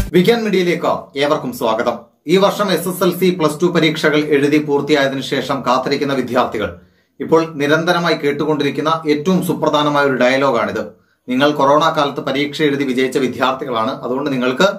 വിജ്ഞാൻ മീഡിയയിലേക്ക് ഏവർക്കും സ്വാഗതം ഈ വർഷം S S L C plus two പരീക്ഷകൾ എഴുതി പൂർത്തിയായതിനു ശേഷം കാത്തിരിക്കുന്ന വിദ്യാർത്ഥികൾ ഇപ്പോൾ നിരന്തരമായി കേട്ടുകൊണ്ടിരിക്കുന്ന ഏറ്റവും സുപ്രധാനമായ ഒരു ഡയലോഗാണിത് നിങ്ങൾ കൊറോണ കാലത്ത് പരീക്ഷ എഴുതി വിജയിച്ച വിദ്യാർത്ഥികളാണ് അതുകൊണ്ട് നിങ്ങൾക്ക്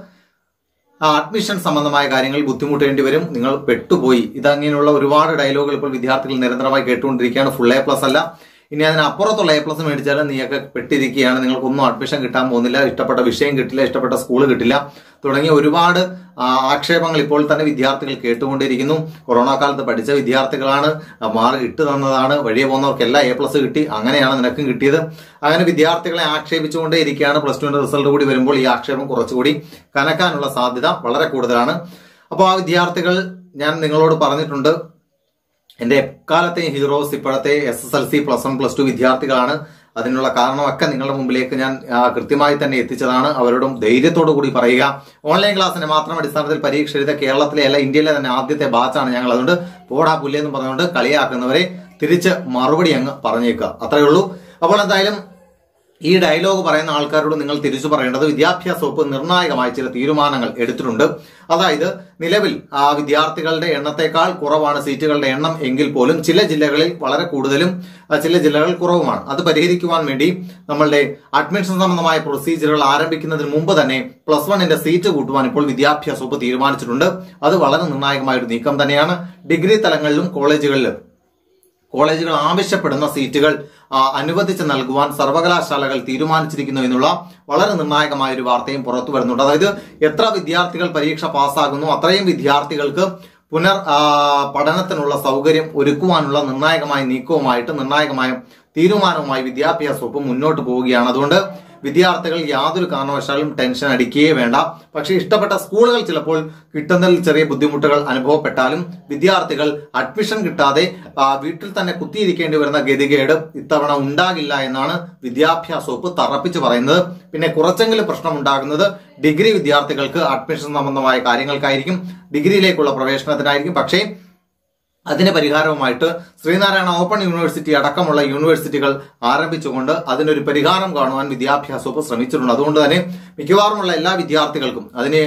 ആ അഡ്മിഷൻ സംബന്ധമായ കാര്യങ്ങളിൽ ബുദ്ധിമുട്ടേണ്ടി വരും നിങ്ങൾ പെട്ടുപോയി ഇതങ്ങനെയുള്ള ഒരുപാട് ഡയലോഗുകൾ ഇപ്പോൾ വിദ്യാർത്ഥികൾ നിരന്തരമായി കേട്ടുകൊണ്ടിരിക്കുകയാണ് ഫുൾ എ പ്ലസ് അല്ല ഇനി അതിനപ്പുറത്തുള്ള എ പ്ലസ് മേടിച്ചാലും നീയൊക്കെ പെട്ടിരിക്കുകയാണ് നിങ്ങൾക്കൊന്നും അഡ്മിഷൻ കിട്ടാൻ പോകുന്നില്ല ഇഷ്ടപ്പെട്ട വിഷയം കിട്ടില്ല ഇഷ്ടപ്പെട്ട സ്കൂൾ കിട്ടില്ല തുടങ്ങിയ ഒരുപാട് ആ, ആക്ഷേപങ്ങൾ ഇപ്പോൾ തന്നെ വിദ്യാർത്ഥികൾ കേട്ടുകൊണ്ടിരിക്കുന്നു കൊറോണ കാലത്ത് പഠിച്ച വിദ്യാർത്ഥികളാണ് മാർക്ക് ഇട്ട് തന്നതാണ് വഴിയെ പോകുന്നവർക്കെല്ലാം എ പ്ലസ് കിട്ടി അങ്ങനെയാണ് നിനക്കും കിട്ടിയത് അങ്ങനെ വിദ്യാർത്ഥികളെ ആക്ഷേപിച്ചുകൊണ്ടേ ഇരിക്കുകയാണ് പ്ലസ് ടുവിന്റെ റിസൾട്ട് കൂടി വരുമ്പോൾ ഈ ആക്ഷേപം കുറച്ചുകൂടി കനക്കാനുള്ള സാധ്യത വളരെ കൂടുതലാണ് അപ്പോൾ ആ വിദ്യാർത്ഥികൾ ഞാൻ നിങ്ങളോട് പറഞ്ഞിട്ടുണ്ട് എന്റെ എക്കാലത്തെയും ഹീറോസ് ഇപ്പോഴത്തെ S S L C plus one plus two വിദ്യാർത്ഥികളാണ് അതിനുള്ള കാരണമൊക്കെ നിങ്ങളുടെ മുമ്പിലേക്ക് ഞാൻ ആ, കൃത്യമായി തന്നെ എത്തിച്ചതാണ് അവരോടും ധൈര്യത്തോടു കൂടി പറയുക ഓൺലൈൻ ക്ലാസ്സിന് മാത്രം അടിസ്ഥാനത്തിൽ പരീക്ഷ എഴുതിയ കേരളത്തിലെ അല്ല ഇന്ത്യയിലെ തന്നെ ആദ്യത്തെ ബാച്ചാണ് ഞങ്ങൾ അതുകൊണ്ട് പോടാ പുല്ലെന്ന് പറഞ്ഞുകൊണ്ട് കളിയാക്കുന്നവരെ തിരിച്ച് മറുപടി അങ്ങ് പറഞ്ഞേക്കുക അത്രയേ ഉള്ളൂ അപ്പോൾ എന്തായാലും ഈ ഡയലോഗ് പറയുന്ന ആൾക്കാരോട് നിങ്ങൾ തിരിച്ചു പറയേണ്ടത് വിദ്യാഭ്യാസ വകുപ്പ് നിർണായകമായ ചില തീരുമാനങ്ങൾ എടുത്തിട്ടുണ്ട് അതായത് നിലവിൽ ആ വിദ്യാർത്ഥികളുടെ എണ്ണത്തെക്കാൾ കുറവാണ് സീറ്റുകളുടെ എണ്ണം എങ്കിൽ പോലും ചില ജില്ലകളിൽ വളരെ കൂടുതലും ആ, ചില ജില്ലകളിൽ കുറവുമാണ് അത് പരിഹരിക്കുവാൻ വേണ്ടി നമ്മളുടെ അഡ്മിഷൻ സംബന്ധമായ പ്രൊസീജിയറുകൾ ആരംഭിക്കുന്നതിന് മുമ്പ് തന്നെ പ്ലസ് വണ്ണിന്റെ സീറ്റ് കൂട്ടുവാൻ ഇപ്പോൾ വിദ്യാഭ്യാസ വകുപ്പ് തീരുമാനിച്ചിട്ടുണ്ട് അത് വളരെ നിർണായകമായ ഒരു നീക്കം തന്നെയാണ് ഡിഗ്രി തലങ്ങളിലും കോളേജുകളിലും കോളേജുകൾ ആവശ്യപ്പെടുന്ന സീറ്റുകൾ ആ, അനുവദിച്ച് നൽകുവാൻ സർവകലാശാലകൾ തീരുമാനിച്ചിരിക്കുന്നു എന്നുള്ള വളരെ നിർണായകമായ ഒരു വാർത്തയും പുറത്തു വരുന്നുണ്ട് അതായത് എത്ര വിദ്യാർത്ഥികൾ പരീക്ഷ പാസ്സാകുന്നു അത്രയും വിദ്യാർത്ഥികൾക്ക് പുനർ ആ, പഠനത്തിനുള്ള സൗകര്യം ഒരുക്കുവാനുള്ള നിർണായകമായ നീക്കവുമായിട്ട് നിർണായകമായ തീരുമാനവുമായി വിദ്യാഭ്യാസ വകുപ്പ് മുന്നോട്ട് പോവുകയാണ് അതുകൊണ്ട് വിദ്യാർത്ഥികൾ യാതൊരു കാരണവശാലും ടെൻഷൻ അടിക്കുകയേ വേണ്ട പക്ഷേ ഇഷ്ടപ്പെട്ട സ്കൂളുകൾ ചിലപ്പോൾ കിട്ടുന്നതിൽ ചെറിയ ബുദ്ധിമുട്ടുകൾ അനുഭവപ്പെട്ടാലും വിദ്യാർത്ഥികൾ അഡ്മിഷൻ കിട്ടാതെ ആ, വീട്ടിൽ തന്നെ കുത്തിയിരിക്കേണ്ടി വരുന്ന ഗതികേട് ഇത്തവണ ഉണ്ടാകില്ല എന്നാണ് വിദ്യാഭ്യാസ വകുപ്പ് തറപ്പിച്ച് പറയുന്നത് പിന്നെ കുറച്ചെങ്കിലും പ്രശ്നം ഉണ്ടാകുന്നത് ഡിഗ്രി വിദ്യാർത്ഥികൾക്ക് അഡ്മിഷൻ സംബന്ധമായ കാര്യങ്ങൾക്കായിരിക്കും ഡിഗ്രിയിലേക്കുള്ള പ്രവേശനത്തിനായിരിക്കും പക്ഷേ അതിന് പരിഹാരവുമായിട്ട് ശ്രീനാരായണ ഓപ്പൺ യൂണിവേഴ്സിറ്റി അടക്കമുള്ള യൂണിവേഴ്സിറ്റികൾ ആരംഭിച്ചുകൊണ്ട് അതിനൊരു പരിഹാരം കാണുവാൻ വിദ്യാഭ്യാസ വകുപ്പ് ശ്രമിച്ചിട്ടുണ്ട് അതുകൊണ്ട് തന്നെ മിക്കവാറുമുള്ള എല്ലാ വിദ്യാർത്ഥികൾക്കും അതിന്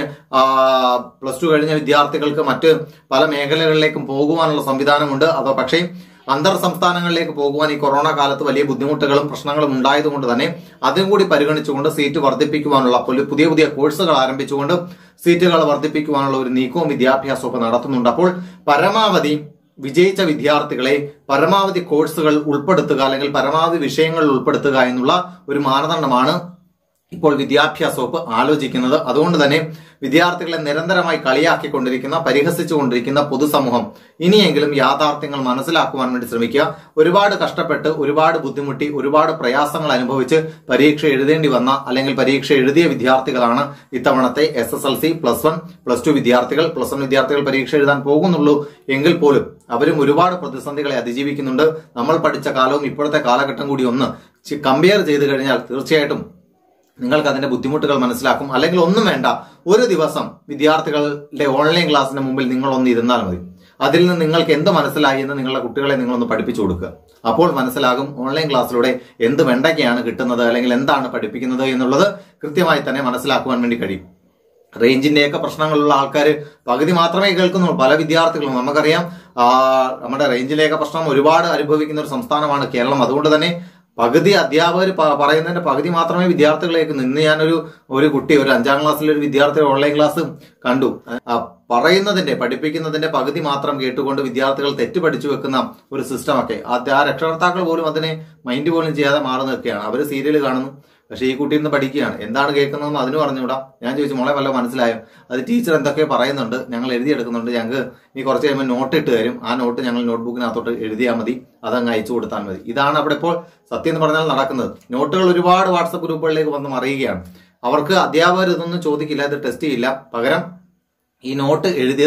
പ്ലസ് ടു കഴിഞ്ഞ വിദ്യാർത്ഥികൾക്ക് മറ്റ് പല മേഖലകളിലേക്കും പോകുവാനുള്ള സംവിധാനമുണ്ട് അതോ പക്ഷേ അന്തർ സംസ്ഥാനങ്ങളിലേക്ക് പോകുവാൻ ഈ കൊറോണ കാലത്ത് വലിയ ബുദ്ധിമുട്ടുകളും പ്രശ്നങ്ങളും ഉണ്ടായതുകൊണ്ട് തന്നെ അതും കൂടി പരിഗണിച്ചുകൊണ്ട് സീറ്റ് വർദ്ധിപ്പിക്കുവാനുള്ള പുല- പുതിയ പുതിയ കോഴ്സുകൾ ആരംഭിച്ചുകൊണ്ട് സീറ്റുകൾ വർദ്ധിപ്പിക്കുവാനുള്ള ഒരു നീക്കവും വിദ്യാഭ്യാസ വകുപ്പ് നടത്തുന്നുണ്ട് അപ്പോൾ പരമാവധി വിജയിച്ച വിദ്യാർത്ഥികളെ പരമാവധി കോഴ്സുകൾ ഉൾപ്പെടുത്തുക അല്ലെങ്കിൽ പരമാവധി വിഷയങ്ങളിൽ ഉൾപ്പെടുത്തുക എന്നുള്ള ഒരു മാനദണ്ഡമാണ് ഇപ്പോൾ വിദ്യാഭ്യാസ വകുപ്പ് ആലോചിക്കുന്നത് അതുകൊണ്ട് തന്നെ വിദ്യാർത്ഥികളെ നിരന്തരമായി കളിയാക്കിക്കൊണ്ടിരിക്കുന്ന പരിഹസിച്ചുകൊണ്ടിരിക്കുന്ന പൊതുസമൂഹം ഇനിയെങ്കിലും യാഥാർത്ഥ്യങ്ങൾ മനസ്സിലാക്കുവാൻ വേണ്ടി ശ്രമിക്കുക ഒരുപാട് കഷ്ടപ്പെട്ട് ഒരുപാട് ബുദ്ധിമുട്ടി ഒരുപാട് പ്രയാസങ്ങൾ അനുഭവിച്ച് പരീക്ഷ എഴുതേണ്ടി വന്ന അല്ലെങ്കിൽ പരീക്ഷ എഴുതിയ വിദ്യാർത്ഥികളാണ് ഇത്തവണത്തെ S S L C plus one plus two വിദ്യാർത്ഥികൾ പ്ലസ് വൺ വിദ്യാർത്ഥികൾ പരീക്ഷ എഴുതാൻ പോകുന്നുള്ളൂ എങ്കിൽ പോലും അവരും ഒരുപാട് പ്രതിസന്ധികളെ അതിജീവിക്കുന്നുണ്ട് നമ്മൾ പഠിച്ച കാലവും ഇപ്പോഴത്തെ കാലഘട്ടം കൂടി ഒന്ന് കമ്പയർ ചെയ്ത് കഴിഞ്ഞാൽ തീർച്ചയായിട്ടും നിങ്ങൾക്ക് അതിന്റെ ബുദ്ധിമുട്ടുകൾ മനസ്സിലാക്കും അല്ലെങ്കിൽ ഒന്നും വേണ്ട ഒരു ദിവസം വിദ്യാർത്ഥികളുടെ ഓൺലൈൻ ക്ലാസ്സിന് മുമ്പിൽ നിങ്ങൾ ഒന്ന് ഇരുന്നാൽ മതി അതിൽ നിന്ന് നിങ്ങൾക്ക് എന്ത് മനസ്സിലായി എന്ന് നിങ്ങളുടെ കുട്ടികളെ നിങ്ങളൊന്ന് പഠിപ്പിച്ചു കൊടുക്കുക അപ്പോൾ മനസ്സിലാകും ഓൺലൈൻ ക്ലാസ്സിലൂടെ എന്ത് വെണ്ടയ്ക്കാണ് കിട്ടുന്നത് അല്ലെങ്കിൽ എന്താണ് പഠിപ്പിക്കുന്നത് എന്നുള്ളത് കൃത്യമായി തന്നെ മനസ്സിലാക്കുവാൻ വേണ്ടി കഴിയും റേഞ്ചിന്റെയൊക്കെ പ്രശ്നങ്ങളുള്ള ആൾക്കാർ പകുതി മാത്രമേ കേൾക്കുന്നുള്ളൂ പല വിദ്യാർത്ഥികളും നമുക്കറിയാം ആ, നമ്മുടെ റേഞ്ചിലെയൊക്കെ പ്രശ്നം ഒരുപാട് അനുഭവിക്കുന്ന ഒരു സംസ്ഥാനമാണ് കേരളം അതുകൊണ്ട് തന്നെ പകുതി അധ്യാപകർ പ- പറയുന്നതിന്റെ പകുതി മാത്രമേ വിദ്യാർത്ഥികളേക്ക് നിന്ന് ഞാനൊരു ഒരു കുട്ടി ഒരു അഞ്ചാം ക്ലാസ്സിലെ ഒരു വിദ്യാർത്ഥി ഓൺലൈൻ ക്ലാസ് കണ്ടു ആ, പറയുന്നതിന്റെ പഠിപ്പിക്കുന്നതിന്റെ പകുതി മാത്രം കേട്ടുകൊണ്ട് വിദ്യാർത്ഥികൾ തെറ്റ് പഠിച്ചു വെക്കുന്ന ഒരു സിസ്റ്റമൊക്കെ ആ രക്ഷകർത്താക്കൾ പോലും അതിനെ മൈൻഡ് പോലും ചെയ്യാതെ മാറി നിൽക്കുകയാണ് അവർ സീരിയൽ കാണുന്നു പക്ഷേ ഈ കുട്ടി ഇന്ന് പഠിക്കുകയാണ് എന്താണ് കേൾക്കുന്നതെന്ന് അതിന് പറഞ്ഞുകൂടാ ഞാൻ ചോദിച്ചു മോളെ വല്ല മനസ്സിലായോ അത് ടീച്ചർ എന്തൊക്കെ പറയുന്നുണ്ട് ഞങ്ങൾ എഴുതിയെടുക്കുന്നുണ്ട് ഞങ്ങൾക്ക് ഇനി കുറച്ച് കഴിയുമ്പോൾ നോട്ട് ഇട്ട് തരും ആ നോട്ട് ഞങ്ങൾ നോട്ട്ബുക്കിനകത്തോട്ട് എഴുതിയാൽ മതി അതങ്ങ് അയച്ചു കൊടുത്താൽ മതി ഇതാണ് അവിടെ ഇപ്പോൾ സത്യം എന്ന് പറഞ്ഞാൽ നടക്കുന്നത് നോട്ടുകൾ ഒരുപാട് വാട്സപ്പ് ഗ്രൂപ്പുകളിലേക്ക് വന്ന് മറിയുകയാണ് അവർക്ക് അധ്യാപകർ ഇതൊന്നും ചോദിക്കില്ല ഇത് ടെസ്റ്റ് ചെയ്യില്ല പകരം ഈ നോട്ട് എഴുതിയത്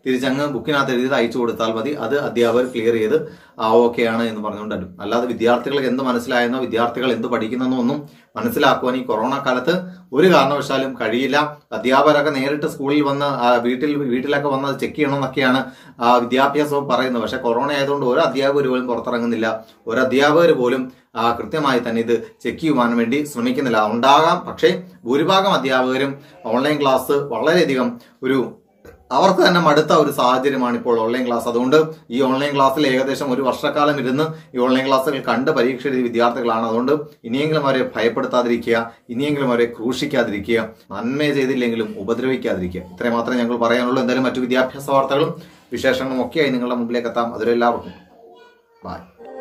തിരിച്ചങ്ങ് ബുക്കിനകത്ത് എഴുതി അയച്ചു കൊടുത്താൽ മതി അത് അധ്യാപകർ ക്ലിയർ ചെയ്ത് ആ ഓക്കെയാണ് എന്ന് പറഞ്ഞുകൊണ്ടരും അല്ലാതെ വിദ്യാർത്ഥികൾക്ക് എന്ത് മനസ്സിലായെന്നോ വിദ്യാർത്ഥികൾ എന്ത് പഠിക്കുന്നെന്നോ ഒന്നും മനസ്സിലാക്കുവാൻ ഈ കൊറോണ കാലത്ത് ഒരു കാരണവശാലും കഴിയില്ല അധ്യാപകരൊക്കെ നേരിട്ട് സ്കൂളിൽ വന്ന് ആ, വീട്ടിൽ വീട്ടിലൊക്കെ വന്ന് ചെക്ക് ചെയ്യണമെന്നൊക്കെയാണ് ആ, വിദ്യാഭ്യാസവും പറയുന്നത് പക്ഷെ കൊറോണ ആയതുകൊണ്ട് ഒരു അധ്യാപകർ പോലും പുറത്തിറങ്ങുന്നില്ല ഒരു അധ്യാപകർ പോലും ആ, കൃത്യമായി തന്നെ ഇത് ചെക്ക് ചെയ്യുവാൻ വേണ്ടി ശ്രമിക്കുന്നില്ല ഉണ്ടാകാം പക്ഷേ ഭൂരിഭാഗം അധ്യാപകരും ഓൺലൈൻ ക്ലാസ് വളരെയധികം ഒരു അവർക്ക് തന്നെ മടുത്ത ഒരു സാഹചര്യമാണ് ഇപ്പോൾ ഓൺലൈൻ ക്ലാസ് അതുകൊണ്ട് ഈ ഓൺലൈൻ ക്ലാസ്സിൽ ഏകദേശം ഒരു വർഷക്കാലം ഇരുന്ന് ഈ ഓൺലൈൻ ക്ലാസ്സുകൾ കണ്ട് പരീക്ഷ എഴുതിയ വിദ്യാർത്ഥികളാണ് അതുകൊണ്ട് ഇനിയെങ്കിലും അവരെ ഭയപ്പെടുത്താതിരിക്കുക ഇനിയെങ്കിലും അവരെ ക്രൂശിക്കാതിരിക്കുക നന്മ ചെയ്തില്ലെങ്കിലും ഉപദ്രവിക്കാതിരിക്കുക ഇത്രയും മാത്രമേ ഞങ്ങൾ പറയാനുള്ളൂ എന്തായാലും മറ്റു വിദ്യാഭ്യാസ വാർത്തകളും വിശേഷങ്ങളും ഒക്കെയായി നിങ്ങളുടെ മുമ്പിലേക്ക് എത്താം അതിലെല്ലാവർക്കും ബൈ